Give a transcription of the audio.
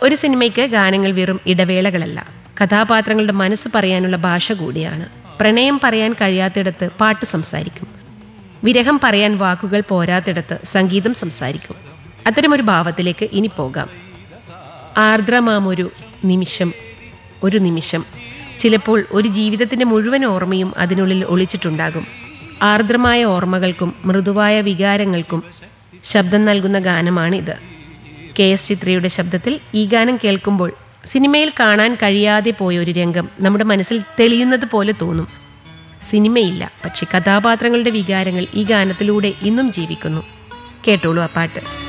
ഒരു സിനിമയ്ക്ക് ഗാനങ്ങൾ വെറും ഇടവേളകളല്ല കഥാപാത്രങ്ങളുടെ മനസ്സ് പറയാനുള്ള ഭാഷ കൂടിയാണ് പ്രണയം പറയാൻ കഴിയാത്തിടത്ത് പാട്ട് സംസാരിക്കും വിരഹം പറയാൻ വാക്കുകൾ പോരാത്തിടത്ത് സംഗീതം സംസാരിക്കും അത്തരമൊരു ഭാവത്തിലേക്ക് ഇനി പോകാം ആർദ്രമാമൊരു നിമിഷം ഒരു നിമിഷം ചിലപ്പോൾ ഒരു ജീവിതത്തിൻ്റെ മുഴുവൻ ഓർമ്മയും അതിനുള്ളിൽ ഒളിച്ചിട്ടുണ്ടാകും ആർദ്രമായ ഓർമ്മകൾക്കും മൃദുവായ വികാരങ്ങൾക്കും ശബ്ദം നൽകുന്ന ഗാനമാണിത് കെ എസ് ചിത്രയുടെ ശബ്ദത്തിൽ ഈ ഗാനം കേൾക്കുമ്പോൾ സിനിമയിൽ കാണാൻ കഴിയാതെ പോയ ഒരു രംഗം നമ്മുടെ മനസ്സിൽ തെളിയുന്നത് പോലെ തോന്നും സിനിമയില്ല പക്ഷെ കഥാപാത്രങ്ങളുടെ വികാരങ്ങൾ ഈ ഗാനത്തിലൂടെ ഇന്നും ജീവിക്കുന്നു കേട്ടോളൂ ആ പാട്ട്